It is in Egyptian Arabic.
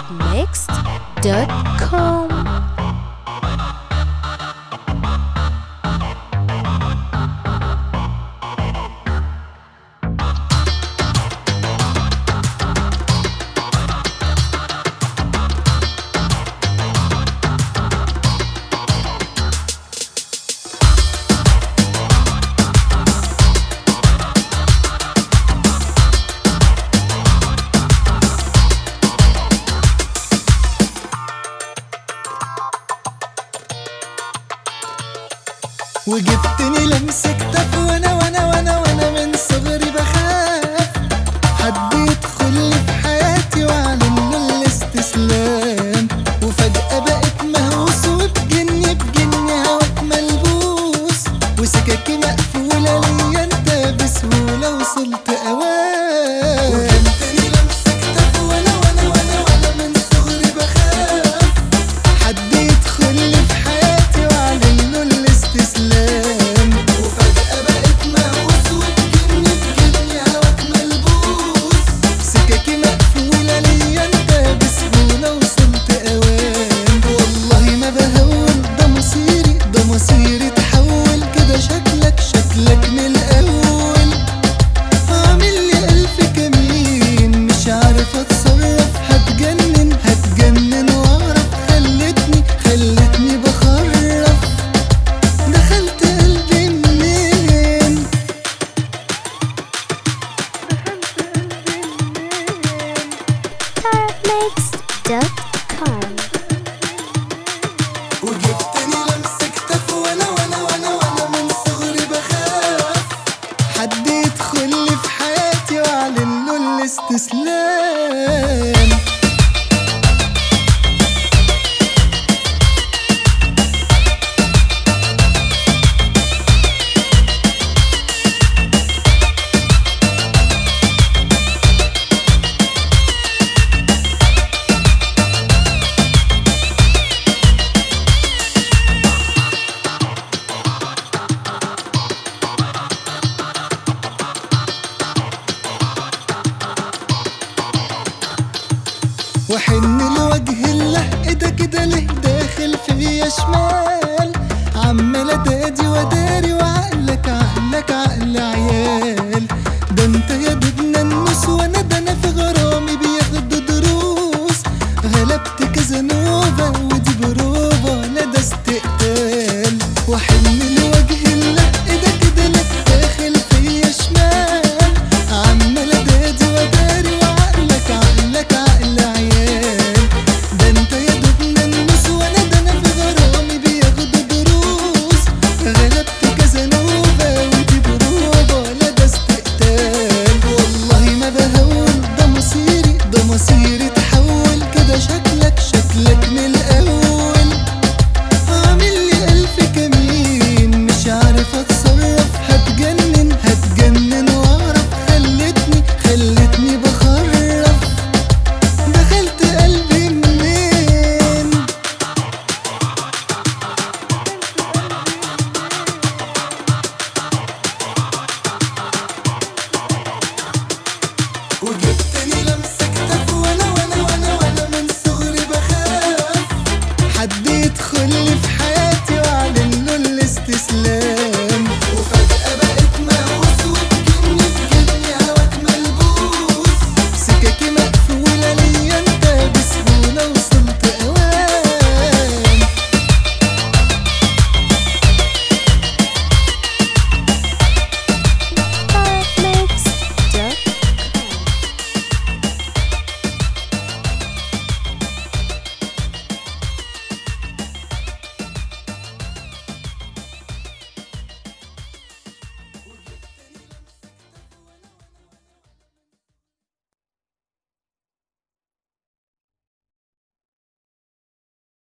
tarabmixed.com وجبتني لمسة كتف وانا وانا وانا وانا من صغري بخاف حد يدخل لي في حياتي واعلن له الاستسلام وفجأة بقيت مهووس وبجني بجني هواك ملبوس وسكاكي مقفولة ليا انت بسهولة وصلت اوام وجبتني لمسة كتف وانا وانا وانا وانا من صغري بخاف حد يدخل لي في حياتي واعلن له الاستسلام وفجأة بقيت مهووس وبجني بجني هواك ملبوس سكاكي مقفولة ليا انت بسهولة وصلت اوام والله ما بهول ده مصيري ده مصيري تحول كده شكلك شكلك من الاول عامل لي ألف كمين مش عارف أتصرف هتجنن هتجنن وأعرف خلتني خلتني بخرف دخلت قلبي منين tarabmixed.com وجبتني لمسة كتف وأنا وأنا وأنا وأنا من صغري بخاف حد يدخل لي في حياتي وأعلن له الاستسلام وحن لوجه الله ايه ده كده ليه داخل فيا شمال عمال ادادي وداري وعقلك عقلك عقل عيال